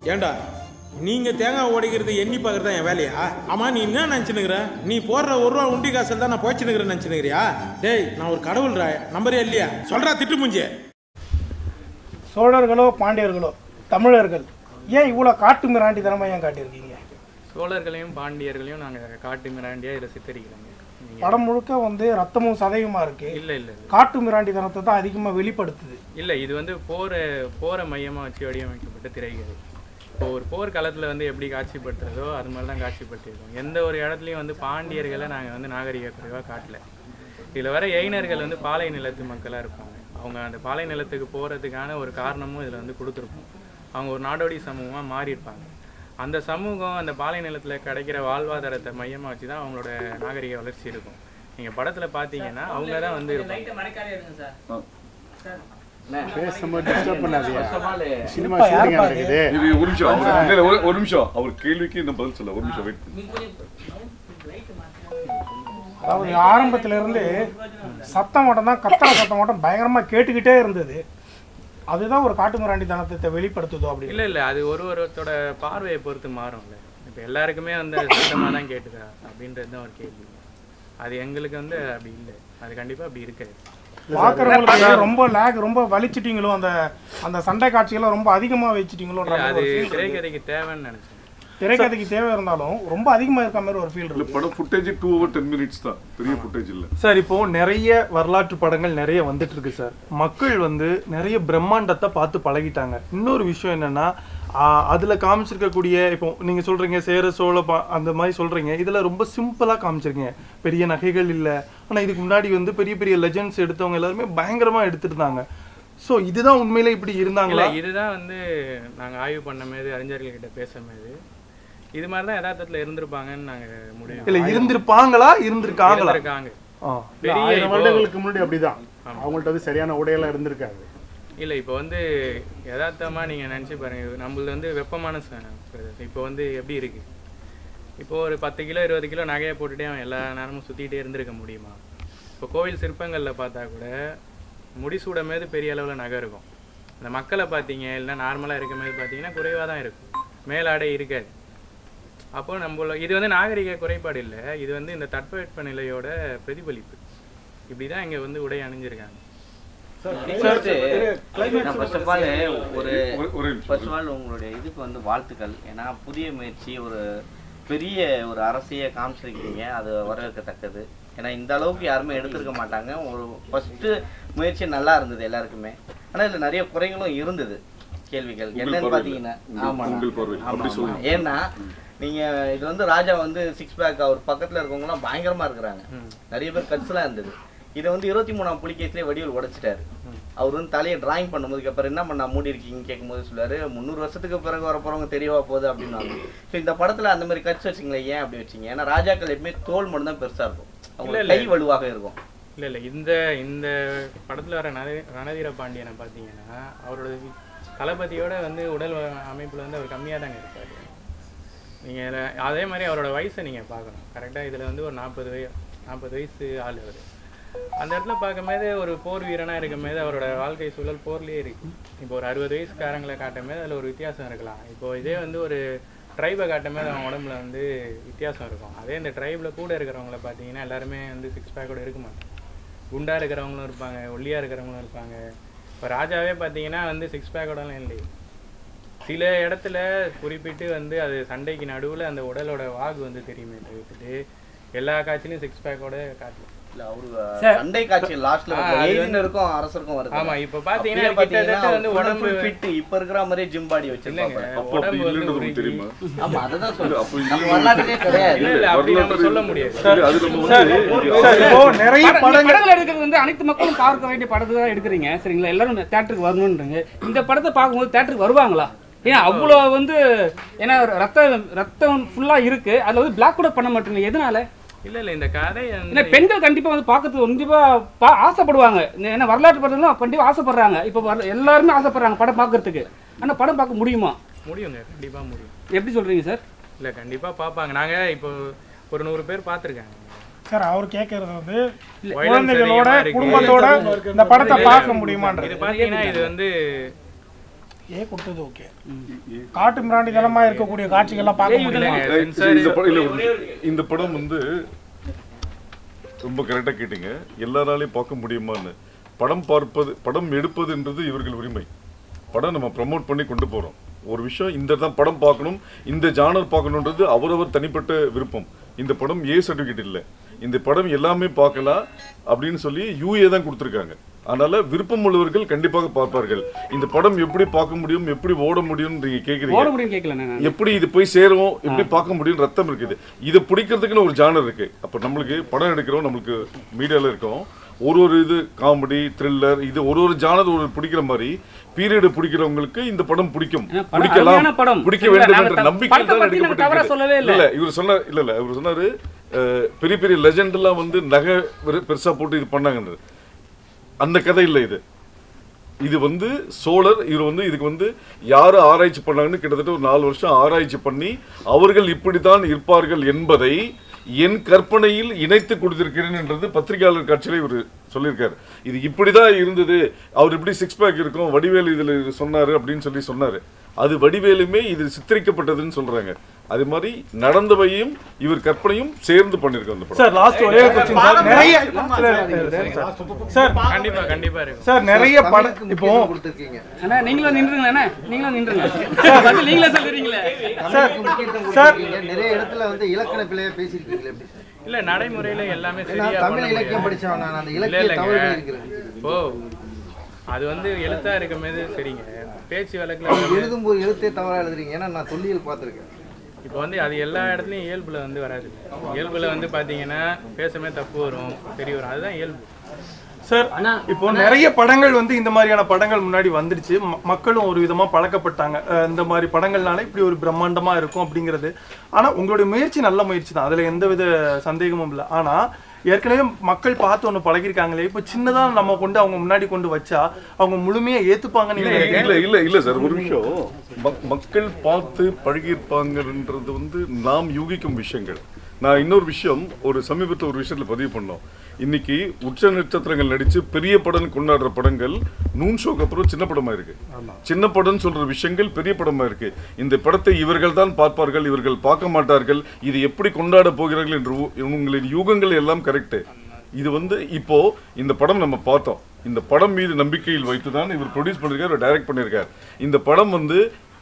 ஏண்டா நீங்க தேங்காய் உடைக்கிறது எண்ணி பார்க்கறது தான் என் வேலையா ஆமா நீ என்ன நினச்சினுக்கிற நீ போடுற ஒரு ரூபா உண்டி காசில் தான் நான் போச்சுனுக்கிறேன் நினச்சினுக்கிறியா டேய் நான் ஒரு கடவுள்ரா நம்பரே இல்லையா சொல்றா திட்டு முஞ்சே சோழர்களோ பாண்டியர்களோ தமிழர்கள் ஏன் இவ்வளோ காட்டு மிராண்டித்தனமாக ஏன் காட்டியிருக்கீங்க சோழர்களையும் பாண்டியர்களையும் நாங்கள் காட்டு மிராண்டியாக இதில் சித்தரிக்கிறோங்க நீங்கள் படம் முழுக்க வந்து ரத்தமும் சதையுமா இருக்கு இல்லை இல்லை காட்டு மிராண்டித்தனத்தை தான் அதிகமாக வெளிப்படுத்துது இல்லை இது வந்து போரை போரை மையமாக வச்சு வடிவமைக்கப்பட்ட திரைக்கதை இப்போ ஒரு போர் களத்தில் வந்து எப்படி காட்சிப்படுத்துறதோ அது மாதிரி தான் காட்சிப்படுத்தியிருக்கோம் எந்த ஒரு இடத்துலையும் வந்து பாண்டியர்களை நாங்கள் வந்து நாகரிக குறைவாக காட்டல இதில் வர இளைஞர்கள் வந்து பாலை நிலத்து மக்களாக இருப்பாங்க அவங்க அந்த பாலை நிலத்துக்கு போகிறதுக்கான ஒரு காரணமும் இதில் வந்து கொடுத்துருப்போம் அவங்க ஒரு நாடோடி சமூகமாக மாறியிருப்பாங்க அந்த சமூகம் அந்த பாலை நிலத்தில் கிடைக்கிற வாழ்வாதாரத்தை மையமாக வச்சு தான் அவங்களோட நாகரிக வளர்ச்சி இருக்கும் நீங்கள் படத்தில் பார்த்தீங்கன்னா அவங்க தான் வந்து இருப்பாங்க பேசும்போது டிஸ்டர்ப் பண்ணாதீங்க சினிமா இப்ப ஷூட்டிங் யாருப்பா நடக்குது இது ஒரு நிமிஷம் அவர் இல்ல, இல்ல, ஒரு- ஒரு நிமிஷம் அவர் கேள்விக்கு இன்னும் பதில் சொல்ல ஒரு நிமிஷம் வெயிட் பண்ணு அதாவது ஆரம்பத்துல இருந்து சத்தம் மட்டும் தான் கத்தன சத்தம் மட்டும் பயங்கரமா கேட்டுக்கிட்டே இருந்தது அதுதான் ஒரு காட்டு மிராண்டித்தனத்தை வெளிப்படுத்துதோ அப்படி இல்லை இல்லை அது ஒரு ஒருத்தோட பார்வையை பொறுத்து மாறும்ல இப்போ எல்லாருக்குமே வந்து அது சுத்தமாக தான் கேட்டுதா அப்படின்றது தான் ஒரு கேள்வி அது எங்களுக்கு வந்து அப்படி இல்லை அது கண்டிப்பாக அப்படி இருக்காது பாக்குறவங்களுக்கு ரொம்ப லேக் ரொம்ப வலிச்சிட்டீங்களோ அந்த அந்த சண்டை காட்சிகளை ரொம்ப அதிகமா வச்சுட்டீங்களோன்ற இல்ல, மாதிரி அது ஒரு feel இருக்கு. திரைக்கதைக்கு தேவைன்னு நினச்சேன் திரைக்கதைக்கு தேவை இருந்தாலும் ரொம்ப அதிகமா இருக்க மாதிரி ஒரு ஃபீல் இல்ல இருக்கு படம் footage to over ten minutes தான் பெரிய ஃபுட்டேஜ் இல்ல சார் இப்போ நிறைய வரலாற்று படங்கள் நிறைய வந்துட்டு இருக்கு சார் மக்கள் வந்து நிறைய பிரம்மாண்டத்தை பார்த்து பழகிட்டாங்க இன்னொரு விஷயம் என்னன்னா ஆஹ், அதுல காமிச்சிருக்கக்கூடிய இப்போ நீங்க சொல்றீங்க சேர சோழ பா- அந்த மாதிரி சொல்றீங்க இதுல ரொம்ப சிம்பிளா காமிச்சிருக்கீங்க பெரிய நகைகள் இல்ல ஆனா இதுக்கு முன்னாடி வந்து பெரிய பெரிய லெஜெண்ட்ஸ் எடுத்தவங்க எல்லாருமே பயங்கரமா எடுத்திருந்தாங்க சோ இதுதான் உண்மையில இப்படி இல்லை இருந்தாங்களா இதுதான் வந்து நாங்கள் ஆய்வு பண்ண போது அறிஞர்கள்கிட்ட பேசும்போது இது மாதிரி தான் யதார்த்தத்தில் இருந்திருப்பாங்கன்னு நாங்கள் முடிவு இல்ல இருந்திருப்பாங்களா இருந்திருக்காங்களா இருந்திருக்காங்க ஆ. பெரிய ஆயிரம் இப்போ வருடங்களுக்கு முன்னாடி அப்படிதான் அவங்கள்ட்ட வந்து சரியான உடையெல்லாம் இருந்திருக்காது இல்லை இப்போ வந்து யதார்த்தமாக நீங்கள் நினச்சி பாருங்க நம்மளது வந்து வெப்பமான ச- பிரதேசம் இப்போ வந்து எப்படி இருக்கு இப்போ ஒரு பத்து கிலோ இருபது கிலோ நகையை போட்டுட்டே அவன் எல்லா நேரமும் சுற்றிக்கிட்டே இருந்திருக்க முடியுமா இப்போ கோவில் சிற்பங்களில் பார்த்தா கூட முடிசூட மீது பெரிய அளவில் நகை இருக்கும் இந்த மக்களை பார்த்தீங்க இல்லைன்னா நார்மலாக இருக்க மாதிரி பார்த்தீங்கன்னா குறைவாக தான் இருக்கும் மேலாடை இருக்காது அப்போ நம்மள இது வந்து நாகரிக குறைபாடு இல்லை இது வந்து இந்த தட்பவெட்ப நிலையோட பிரதிபலிப்பு இப்படி தான் இங்கே வந்து உடை அணிஞ்சிருக்காங்க ஃபர்ஸ்ட் ஆஃப் ஆல் ஒரு ஒரு- ஒரு நிமிஷம். ஃபர்ஸ்ட் ஆஃப் ஆல் உங்களுடைய இதுக்கு வந்து வாழ்த்துக்கள் ஏன்னா புதிய முயற்சி ஒரு பெரிய ஒரு அரசியை காமிச்சிருக்கீங்க அது வரவேற்கத்தக்கது ஏன்னா இந்த அளவுக்கு யாருமே எடுத்திருக்க மாட்டாங்க ஒரு ஃபர்ஸ்ட் முயற்சி நல்லா இருந்தது எல்லாருக்குமே ஆனா இதுல நிறைய குறைகளும் இருந்தது கேள்விகள் உங்கள் என்னன்னு பார்வையில. பாத்தீங்கன்னா உங்கள்- ஆமா உங்கள் பார்வையில. அப்படி சொல்லுங்க. ஏன்னா நீங்க இது வந்து ராஜா வந்து சிக்ஸ் பேக் அவர் பக்கத்துல இருக்கவங்க எல்லாம் பயங்கரமா இருக்கிறாங்க நிறைய பேர் கட்ஸ் எல்லாம் இருந்தது இதை வந்து இருபத்தி மூணாம் புலிகேஸ்லேயே வடிவில் உடைச்சிட்டாரு அவர் வந்து தலையை டிராயிங் பண்ணும்போதுக்கு அப்புறம் என்ன பண்ணா மூடி இருக்கீங்கன்னு கேட்கும்போது சொல்லுவாரு முந்நூறு வருஷத்துக்கு பிறகு வர போறவங்க தெரியவா போகுது அப்படின்னாங்க ஸோ இந்த படத்துல அந்த மாதிரி கட்ஸ் வச்சிங்களே ஏன் அப்படி வச்சீங்க ஏன்னா ராஜாக்கள் எப்பவுமே தோல் மட்டும் தான் பெருசா இருக்கும் அவங்க இல்ல, இல்ல. கை வலுவாக இருக்கும் இல்லை இல்லை இந்த இந்த படத்தில் வர நர ரணதீர பாண்டியனை பார்த்தீங்கன்னா அவரோட தளபதியோட வந்து உடல் வ- அமைப்புல வந்து அவர் கம்மியாக தாங்க இருப்பார் நீங்கள் அதே மாதிரி அவரோட வயசை நீங்கள் பார்க்கணும் கரெக்டாக இதில் வந்து ஒரு நாற்பது வய நாற்பது வயசு ஆள் அவர் அந்த இடத்துல பார்க்கும்போது ஒரு போர் வீரனாக இருக்கும்போது அவரோட வாழ்க்கை சூழல் போர்லேயே இருக்கு இப்போ ஒரு அறுபது வயசுக்காரங்களை காட்டும்போது அதில் ஒரு வித்தியாசம் இருக்கலாம் இப்போ இதே வந்து ஒரு ட்ரைபை காட்டும்போது அவன் உடம்புல வந்து வித்தியாசம் இருக்கும் அதே இந்த ட்ரைபில் கூட இருக்கிறவங்கள பார்த்தீங்கன்னா எல்லாருமே வந்து சிக்ஸ் பேக்கோட இருக்க மாட்டாங்க குண்டா இருக்கிறவங்களும் இருப்பாங்க ஒல்லியா இருக்கிறவங்களும் இருப்பாங்க இப்போ ராஜாவே பார்த்தீங்கன்னா வந்து சிக்ஸ் பேக்கோடலாம் இல்லை சில இடத்துல குறிப்பிட்டு வந்து அது சண்டைக்கு நடுவில் அந்த உடலோட வாகு வந்து தெரியுமே தவிர்த்துட்டு எல்லா காட்சியிலும் சிக்ஸ் பேக்கோட காட்டல இல்ல அவரு சார். சண்டை காட்சி லாஸ்ட்ல ஆ, அது ஏஜினருக்கும் அரசருக்கும் வருது ஆமா, இப்ப பாத்தீங்கன்னா அப்படியே பாத்தீங்கன்னா கிட்டத்தட்ட வந்து full and உடம்பு- full fit, இப்ப இருக்கிற மாதிரியே ஜிம் பாடி இல்லைங்க வச்சிருப்பாங்க அப்போ அப்படி உடம்பு வந்து இல்லைன்றது உருகி- உங்களுக்கு தெரியுமா ஆமா அததான் இல்ல, சொல்றேன் அப்போ நம்ம இல்ல. வரலாற்றுலயே கிடையாது இல்ல, இல்ல, அப்படி நம்ம வரலாற்று சொல்ல முடியாது. இல்ல, அது நம்ம சார், வந்து சார், இப்போ நிறைய பட- படங்கள் படங்கள் எடுக்கிறது வந்து அனைத்து மக்களும் பார்க்க வேண்டிய படத்தை தான் எடுக்கிறீங்க சரிங்களா எல்லாரும் தேட்டருக்கு வரணுன்றீங்க இந்த படத்தை பார்க்கும்போது தேட்டருக்கு வருவாங்களா ஏன் அவ்வளோ வந்து ஏன்னா ரத்தம் ரத்தம் ஃபுல்லா இருக்கு அதுல வந்து பிளாக் கூட பண்ண மாட்டீங்க எதனால இல்ல இல்ல இந்த கதை ஏன்னா வந்து பெண்கள் கண்டிப்பா வந்து பார்க்கறதுக்கு கண்டிப்பா பா- ஆசைப்படுவாங்க இந்த ஏன்னா வரலாற்று படம்லாம் கண்டிப்பா ஆசைப்படுறாங்க இப்போ வர- எல்லாருமே ஆசைப்படுறாங்க படம் பார்க்கறதுக்கு ஆனா படம் பார்க்க முடியுமா முடியுங்க கண்டிப்பா முடியும் எப்படி சொல்றீங்க சார் இல்ல கண்டிப்பா பார்ப்பாங்க நாங்க இப்போ ஒரு நூறு பேர் பார்த்துருக்காங்க சார் அவர் கேட்கறது வந்து Violence குழந்தைகளோட அதிகமா இருக்கு. குடும்பத்தோட இந்த படத்தை பார்க்க முடியுமான்றது இது பார்த்தீங்கன்னா இது வந்து ஏ கொடுத்தது ஓகே காட்டு மிராண்டித்தனமா இருக்கக்கூடிய காட்சிகள்லாம் பார்க்க முடியல சரி, இந்த படம் இல்ல, ஒரு நிமிஷம். இந்த படம் வந்து ரொம்ப கரெக்டா கேட்டீங்க எல்லாராலையும் பார்க்க முடியுமான்னு படம் பார்ப்பது படம் எடுப்பதுன்றது இவர்கள் உரிமை படம் நம்ம ப்ரமோட் பண்ணி கொண்டு போறோம் ஒரு விஷயம் இந்த தான் படம் பார்க்கணும் இந்த ஜானர் பார்க்கணுன்றது அவரவர் தனிப்பட்ட விருப்பம் இந்த படம் ஏ சர்டிஃபிகேட் இல்லை இந்த படம் எல்லாமே பார்க்கலாம் அப்படின்னு சொல்லி யூஏ தான் கொடுத்துருக்காங்க அதனால விருப்பம் உள்ளவர்கள் கண்டிப்பாக பார்ப்பார்கள் இந்த படம் எப்படி பார்க்க முடியும் எப்படி ஓட முடியும் நீங்க ஓட கேக்குறீங்க முடியும் கேட்கல நான் எப்படி இது போய் சேரும் எப்படி பார்க்க முடியும் ரத்தம் இருக்குது இதை பிடிக்கிறதுக்குன்னு ஒரு ஜானர் இருக்கு அப்ப நம்மளுக்கு படம் எடுக்கிறோம் நம்மளுக்கு மீடியால இருக்கோம் ஒரு ஒரு இது காமெடி த்ரில்லர் இது ஒரு ஒரு ஜானர் ஒரு பிடிக்கிற மாதிரி பீரியட் பிடிக்கிறவங்களுக்கு இந்த படம் பிடிக்கும் ஏன்னா படம் பிடிக்கலாம் அருமையான படம். பிடிக்க இல்ல, வேண்டும் நாங்க என்ற த- நம்பிக்கை படத்தை தான் பத்தி நாங்க தவறா சொல்லவே இல்ல. இல்ல இவர் சொன்னார் இல்ல இல்ல இவர் சொன்னாரு அஹ், பெரிய பெரிய லெஜெண்ட் எல்லாம் வந்து நகை பெரு- பெருசா போட்டு இது பண்ணாங்கன்றது அந்த கதை இல்ல இது இது வந்து சோழர் இவர் வந்து இதுக்கு வந்து யாரு ஆராய்ச்சி பண்ணாங்கன்னு கிட்டத்தட்ட ஒரு நாலு வருஷம் ஆராய்ச்சி பண்ணி அவர்கள் இப்படித்தான் இருப்பார்கள் என்பதை என் கற்பனையில் இணைத்து கொடுத்திருக்கிறேன் என்றது பத்திரிகையாளர் காட்சியில இவர் சொல்லியிருக்காரு இது இப்படிதான் இருந்தது அவர் இப்படி சிக்ஸ் பேக் இருக்கும் வடிவேலு இதுல இது சொன்னாரு அப்படின்னு சொல்லி சொன்னாரு அது வடிவேலுமே இது சித்தரிக்கப்பட்டதுன்னு சொல்றாங்க அது மாதிரி நடந்தவையும் இவர் கற்பனையும் சேர்ந்து பண்ணிருக்கோம் அந்த படம் சார் லாஸ்ட் ஒரே கொஸ்டின் சார் நிறைய இல்ல, இல்ல, இல்ல, சார் கண்டிப்பா கண்டிப்பா இருக்கும் சார் நிறைய படம் இப்போ கொடுத்துருக்கீங்க அண்ணா நீங்களும் நின்றுங்களா அண்ணா நீங்களும் நின்றுங்க பதில் நீங்களே சொல்லிடுறீங்களே சார் முக்கியத்துவம் சார் கொடுத்துருக்கீங்க நிறைய இடத்துல வந்து இலக்கண பிள்ளையா பேசியிருக்கீங்களே எப்படி சார் இல்ல நடைமுறையில எல்லாமே ஏன்னா சரியா பண்ண தமிழ் இலக்கியம் முடியாது. படிச்சவன் நான் அந்த இல்ல இலக்கிய இல்லைங்க தவறுகள் இருக்கிறேன் ஓ அது வந்து எழுத்தா இருக்கும் போது சரிங்க பேச்சு வழக்குல நீங்க வந்து- எழுதும்போது எழுத்தே தவறா எழுதுறீங்க ஏன்னா நான் தொல்லியல் பார்த்திருக்கேன் இப்போ வந்து அது எல்லா இடத்துலயும் இயல்புல வந்து வராது இயல்புல வந்து பாத்தீங்கன்னா பேசமே தப்பு வரும் சரி வரும் அதுதான் இயல்பு சார் இப்போ நிறைய படங்கள் வந்து இந்த மாதிரியான படங்கள் முன்னாடி வந்துடுச்சு ம- மக்களும் ஒரு விதமா பழக்கப்பட்டாங்க அஹ் இந்த மாதிரி படங்கள்னால இப்படி ஒரு பிரம்மாண்டமா இருக்கும் அப்படிங்கிறது ஆனா உங்களுடைய முயற்சி நல்ல முயற்சி தான் அதுல எந்தவித சந்தேகமும் இல்லை ஆனா ஏற்கனவே மக்கள் பார்த்து ஒன்று பழகிருக்காங்களே இப்போ சின்னதா நம்ம கொண்டு அவங்க முன்னாடி கொண்டு வச்சா அவங்க முழுமையா ஏத்துப்பாங்கன்னு நீங்க இல்ல இல்ல இல்ல இல்ல சார் ஒரு நிமிஷம் மக்- மக்கள் பார்த்து பழகியிருப்பாங்கன்றது வந்து நாம் யூகிக்கும் விஷயங்கள் நான் இன்னொரு விஷயம் ஒரு சமீபத்தில் ஒரு விஷயத்துல பதிவு பண்ணோம் இன்னைக்கு உச்ச நட்சத்திரங்கள் நடிச்சு பெரிய படம் கொண்டாடுற படங்கள் நூன் ஷோக்கு அப்புறம் சின்ன படமா இருக்கு சின்ன படம் சொல்ற விஷயங்கள் பெரிய படமா இருக்கு இந்த படத்தை இவர்கள் தான் பார்ப்பார்கள் இவர்கள் பார்க்க மாட்டார்கள் இது எப்படி கொண்டாட போகிறார்கள் என்று ஊ- உங்களின் யூகங்கள் எல்லாம் கரெக்ட் இது வந்து இப்போ இந்த படம் நம்ம பார்த்தோம் இந்த படம் மீது நம்பிக்கையில் வைத்து தான் இவர் ப்ரொடியூஸ் பண்ணிருக்காரு டைரக்ட் பண்ணிருக்காரு இந்த படம் வந்து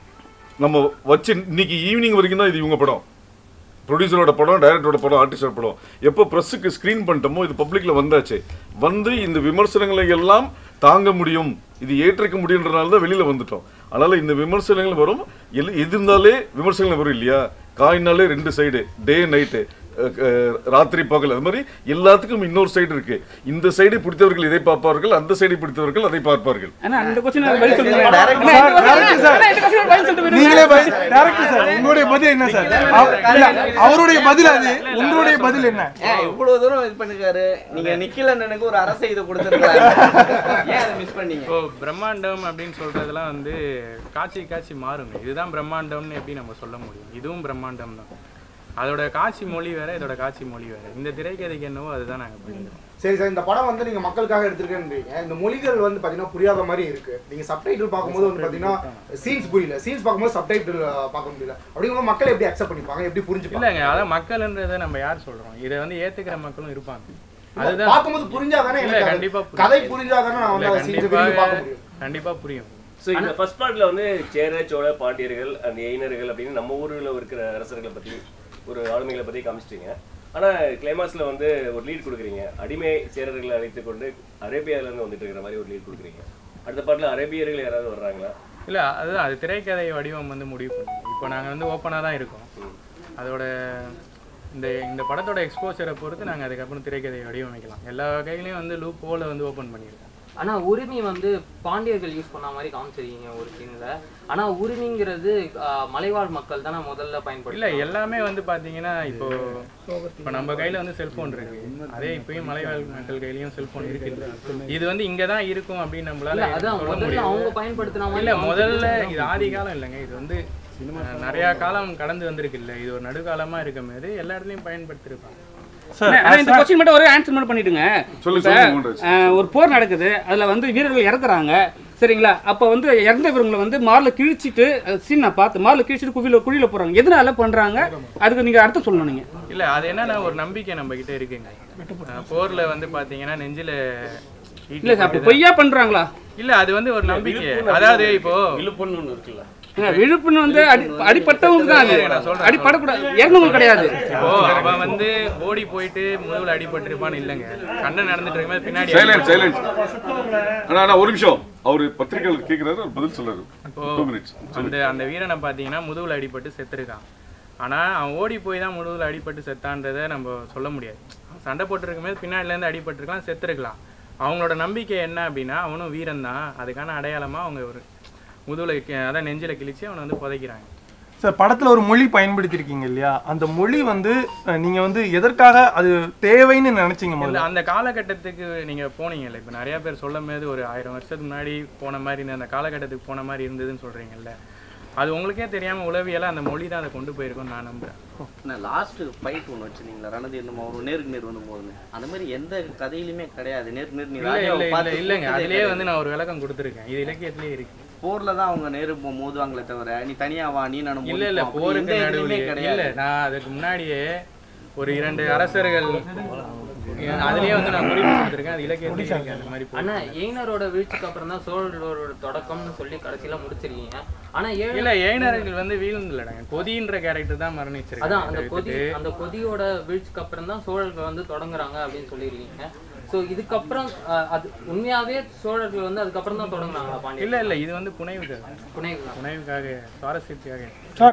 நம்ம வச்சு இன்னைக்கு ஈவினிங் வரைக்கும் தான் இது இவங்க படம் ப்ரொடியூசரோட படம் டைரக்டரோட படம் ஆர்டிஸ்டோட படம் எப்போ ப்ரெஸ்ஸுக்கு ஸ்க்ரீன் பண்ணிட்டோமோ இது பப்ளிக்ல வந்தாச்சு வந்து இந்த விமர்சனங்களை எல்லாம் தாங்க முடியும் இது ஏற்றிக்க முடியுன்றனால தான் வெளியில வந்துட்டோம் அதனால இந்த விமர்சனங்கள் வரும் எல் எது இருந்தாலே விமர்சனங்கள் வரும் இல்லையா காயினாலே ரெண்டு சைடு டே நைட்டு ராத்திரி பகல் அது மாதிரி எல்லாத்துக்கும் இன்னொரு சைடு இருக்கு இந்த சைடு பிடித்தவர்கள் இதை பார்ப்பார்கள் அந்த சைடு பிடித்தவர்கள் அதை பார்ப்பார்கள் அண்ணா அந்த கொஸ்டின் பதில் சொல்லுங்க Direct அண்ணா, இந்த question- அண்ணா, இந்த question பதில் சொல்லிட்டு போயிருங்க. நீங்களே டேரக்டர் சார் உங்களுடைய பதில் என்ன சார் அவ- இல்ல, அவருடைய பதில் அது உங்களுடைய பதில் என்ன ஏன் இவ்வளவு தூரம் இது பண்ணிருக்காரு நீங்க நிக்கல எனக்கு ஒரு அரசை இது கொடுத்துருக்காரு ஏன் அதை மிஸ் பண்ணீங்க இப்போ பிரம்மாண்டம் அப்படின்னு சொல்றதெல்லாம் வந்து காட்சி காட்சி மாறுங்க இதுதான் பிரம்மாண்டம்னு எப்படி நம்ம சொல்ல முடியும் இதுவும் பிரம்மாண்டம் தான் அதோட காட்சி மொழி வேற இதோட காட்சி மொழி வேற இந்த திரைக்கதைக்கு என்னவோ அதுதான் நாங்க பண்ணிக்கிறோம் சரி சார் இந்த படம் வந்து நீங்க மக்களுக்காக எடுத்திருக்கேன்றீங்க இந்த மொழிகள் வந்து பாத்தீங்கன்னா புரியாத மாதிரி இருக்கு நீங்க சப்டைட்டில் பார்க்கும்போது வந்து பாத்தீங்கன்னா சீன்ஸ் புரியல சீன்ஸ் பார்க்கும்போது சப்டைட்டில் பார்க்க முடியல அப்படிங்கும்போது மக்கள் எப்படி அக்செப்ட் பண்ணிப்பாங்க எப்படி புரிஞ்சுப்பாங்க இல்லைங்க அதான் மக்கள்ன்றதை நம்ம யார் சொல்றோம் இதை வந்து ஏத்துக்கிற மக்களும் இருப்பாங்க அதுதான் பார்க்கும்போது புரிஞ்சாதானே இல்ல எனக்கு அது- கண்டிப்பா புரியும். கதை புரிஞ்சாதானே நான் இல்ல, வந்து அந்த சீன்ஸை கண்டிப்பா விரும்பி பார்க்க முடியும் கண்டிப்பா புரியும் ஸோ இந்த ஃபர்ஸ்ட் பார்ட்ல வந்து சேர சோழ பாண்டியர்கள் அந்த எயினர்கள் அப்படின்னு நம்ம ஊர்ல இருக்கிற அரசர்களை பத்தி ஒரு ஆளுமைகளை பத்தி காமிச்சிட்டீங்க ஆனா கிளைமாக்ஸ்ல வந்து ஒரு லீட் கொடுக்குறீங்க அடிமை சேரர்களை அழைத்துக் கொண்டு அரேபியால இருந்து வந்துட்டு இருக்கிற மாதிரி ஒரு லீட் கொடுக்குறீங்க அடுத்த பாட்டுல அரேபியர்கள் யாராவது வர்றாங்களா இல்ல அதுதான் அது திரைக்கதை வடிவம் வந்து முடிவு பண்ணும் இப்போ நாங்க வந்து ஓப்பனா தான் இருக்கோம் அதோட இந்த இந்த படத்தோட எக்ஸ்போசரை பொறுத்து நாங்க அதுக்கப்புறம் திரைக்கதையை வடிவமைக்கலாம் எல்லா வகையிலையும் வந்து லூப் ஹோலை வந்து ஓப்பன் பண்ணியிருக்கோம் ஆனா உரிமை வந்து பாண்டியர்கள் யூஸ் பண்ண மாதிரி காமிச்சிருக்கீங்க ஒரு சீன்ல ஆனா உரிமைங்கிறது ஆஹ், மலைவாழ் மக்கள் தானே முதல்ல இல்ல பயன்படுத்த எல்லாமே வந்து பாத்தீங்கன்னா இப்போ இப்போ நம்ம கையில வந்து செல்போன் இருக்கு அதே இப்பயும் மலைவாழ் மக்கள் கையிலயும் செல்போன் இருக்கு இது வந்து இங்க தான் இருக்கும் அப்படின்னு நம்மளால இல்ல அதான் சொல்ல முதல்ல அவங்க முடியாது பயன்படுத்தின மாதிரி இல்ல முதல்ல காமிச்சிருக்கீங்க. இது ஆதி காலம் இல்லைங்க இது வந்து அஹ், நிறைய காலம் கடந்து வந்திருக்கு இல்ல இது ஒரு நடுக்காலமா இருக்கும் போது எல்லா இடத்துலயும் பயன்படுத்திருப்பாங்க அண்ணா, அண்ணா, இந்த கொஸ்டின் மட்டும் ஒரு ஆன்சர் மட்டும் பண்ணிடுங்க சொல்லு, இப்ப, சொல்லு, மோகன்ராஜ். அஹ், ஒரு போர் நடக்குது அதுல வந்து வீரர்கள் இறக்குறாங்க சரிங்களா அப்போ வந்து இறந்தவங்களை வந்து மாரில் கிழிச்சிட்டு சீன் நான் பார்த்து மாரில் கிழிச்சிட்டு குழியில் குழியில் போகிறாங்க எதனால பண்ணுறாங்க அதுக்கு நீங்கள் அர்த்தம் சொல்லணும் நீங்கள் இல்ல அது என்னன்னா ஒரு நம்பிக்கை நம்ம கிட்ட இருக்குங்க அஹ் போர்ல வந்து பாத்தீங்கன்னா நெஞ்சில ஈட்டி இல்லை சார் அப்படி பட்டுதான். பொய்யா பண்ணுறாங்களா இல்ல அது வந்து ஒரு நம்பிக்கை அதாவது இப்போ விழுப்புண்னு ஒண்ணு இருக்குல்ல விழுப்புன்னு வந்து அடி அடிப்பட்டவங்க தான் அது நான் சொல்றேன். அடிப்படக்கூடாது இறந்தவங்க கிடையாது இப்போ அவன் வந்து ஓடி போயிட்டு முதுகுல அடிபட்டிருப்பான்னு இல்லைங்க சண்டை நடந்துட்டு இருக்கும்போது பின்னாடி சைலன்ஸ் சைலன்ஸ் அண்ணா அண்ணா ஒரு நிமிஷம் அவரு பத்திரிகையாளர் கேட்கிறாரு அவர் பதில் சொல்றாரு இப்போ டூ மினிட்ஸ் அந்த அந்த வீரனை பார்த்தீங்கன்னா முதுகுல அடிபட்டு செத்துருக்கான் ஆனா அவன் ஓடி போய் தான் முதுகுல அடிபட்டு செத்தான்றதை நம்ம சொல்ல முடியாது அவன் சண்டை போட்டிருக்கும்போது பின்னாடில இருந்து அடிபட்டிருக்கலாம் செத்துருக்கலாம் அவங்களோட நம்பிக்கை என்ன அப்படின்னா அவனும் வீரன் தான் அதுக்கான அடையாளமா அவங்க ஒரு முதுகுல கி- அதான் நெஞ்சில கிழிச்சு அவனை வந்து புதைக்கிறாங்க சார் படத்துல ஒரு மொழி பயன்படுத்தியிருக்கீங்க இல்லையா அந்த மொழி வந்து அஹ், நீங்க வந்து எதற்காக அது தேவைன்னு நினைச்சீங்க இல்ல முதல்ல அந்த காலகட்டத்துக்கு நீங்க போனீங்கல்ல இப்ப நிறைய பேர் சொல்லும் போது ஒரு ஆயிரம் வருஷத்துக்கு முன்னாடி போன மாதிரி இருந்த அந்த காலகட்டத்துக்கு போன மாதிரி இருந்ததுன்னு சொல்றீங்கல்ல அது உங்களுக்கே தெரியாம உளவியல அந்த மொழி தான் அதை கொண்டு போயிருக்கும்னு நான் நம்புறேன் நான் லாஸ்ட் ஃபைட் ஒன்று வச்சிருந்தீங்களா ரணதீர் நம்ம ஒரு நேருக்கு நேர் வந்து போகுது அந்த மாதிரி எந்த கதையிலுமே கிடையாது நேருக்கு நேர் நீ இல்ல ராஜாவை இல்ல இல்ல பார்த்து இல்லங்க கூப்பிட்டதே அதுலயே கிடையாது. வந்து நான் ஒரு விளக்கம் கொடுத்துருக்கேன் இது இலக்கியத்திலேயே இருக்கு போர்ல தான் அவங்க நேரு போ- மோதுவாங்களே தவிர நீ தனியா வா நீ நானும் இல்ல இல்ல மோதிப்போம். அப்படி போருக்கு எந்த நடுவுல இதுலயுமே இல்ல கிடையாது நான் அதுக்கு முன்னாடியே ஒரு இரண்டு அரசர்கள் அதுலயே வந்து நான் குறிப்பு கொடுத்துருக்கேன் அது இலக்கியத்திலேயே இருக்கு அந்த மாதிரி போர். ஆனா எய்னரோட வீழ்ச்சிக்கு அப்புறம் தான் சோழர்களோட தொடக்கம்னு சொல்லி கடைசியில முடிச்சிருக்கீங்க ஆனா ஏழு இல்ல ஏனர்கள் வந்து வீழ்ந்துலடாங்க கொதின்ற கேரக்டர் தான் மரணிச்சிருக்காங்க அதான் அந்த அதை கொதி விட்டுட்டு. அந்த கொதியோட வீழ்ச்சிக்கு அப்புறம் தான் சோழர்கள் வந்து தொடங்குறாங்க அப்படின்னு சொல்லியிருக்கீங்க சோ இதுக்கப்புறம் அஹ், அது உண்மையாவே சோழர்கள் வந்து அதுக்கப்புறம் தான் தொடங்குறாங்களா பாண்டிய இல்ல இல்ல இது வந்து புனைவுக்காக புனைவு புனைவுக்காக சுவாரஸ்யத்துக்காக